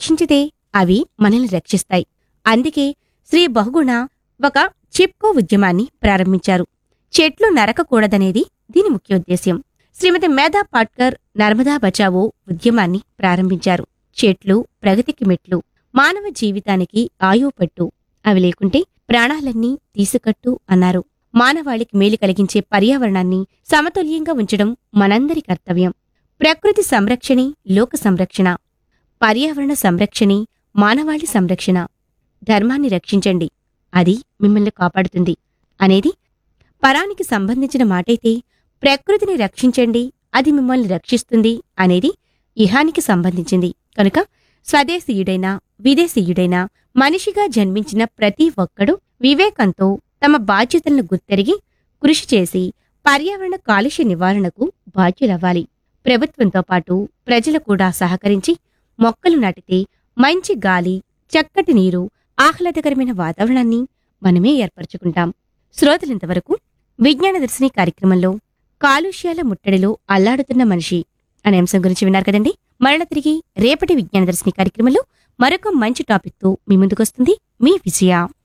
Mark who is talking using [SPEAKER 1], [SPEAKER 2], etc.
[SPEAKER 1] రక్షించితే అవి మనల్ని రక్షిస్తాయి అందుకే శ్రీ బహుగుణ ఒక చిప్కో ఉద్యమాన్ని ప్రారంభించారు చెట్లు నరకకూడదనేది దీని ముఖ్య ఉద్దేశ్యం శ్రీమతి మేధా పాట్కర్ నర్మదా బచావో ఉద్యమాన్ని ప్రారంభించారు చెట్లు ప్రగతికి మెట్లు మానవ జీవితానికి ఆయువు పట్టు అవి లేకుంటే ప్రాణాలన్నీ తీసుకట్టు అన్నారు మానవాళికి మేలు కలిగించే పర్యావరణాన్ని సమతుల్యంగా ఉంచడం మనందరి కర్తవ్యం ప్రకృతి సంరక్షణే లోక సంరక్షణ పర్యావరణ సంరక్షణే మానవాళి సంరక్షణ ధర్మాన్ని రక్షించండి అది మిమ్మల్ని కాపాడుతుంది అనేది పరానికి సంబంధించిన మాటైతే ప్రకృతిని రక్షించండి అది మిమ్మల్ని రక్షిస్తుంది అనేది ఇహానికి సంబంధించింది కనుక స్వదేశీయుడైనా విదేశీయుడైనా మనిషిగా జన్మించిన ప్రతి ఒక్కడు వివేకంతో తమ బాధ్యతలను గుర్తెరిగి కృషి చేసి పర్యావరణ కాలుష్య నివారణకు బాధ్యులవ్వాలి ప్రభుత్వంతో పాటు ప్రజలు కూడా సహకరించి మొక్కలు నాటితే మంచి గాలి చక్కటి నీరు ఆహ్లాదకరమైన వాతావరణాన్ని మనమే ఏర్పరచుకుంటాం శ్రోతలింతవరకు విజ్ఞాన దర్శిని కార్యక్రమంలో కాలుష్యాల ముట్టడిలో అల్లాడుతున్న మనిషి అనే అంశం గురించి విన్నారు కదండి మరణ తిరిగి రేపటి విజ్ఞాన దర్శిని కార్యక్రమంలో మరొక మంచి టాపిక్తో మీ ముందుకొస్తుంది మీ విజయ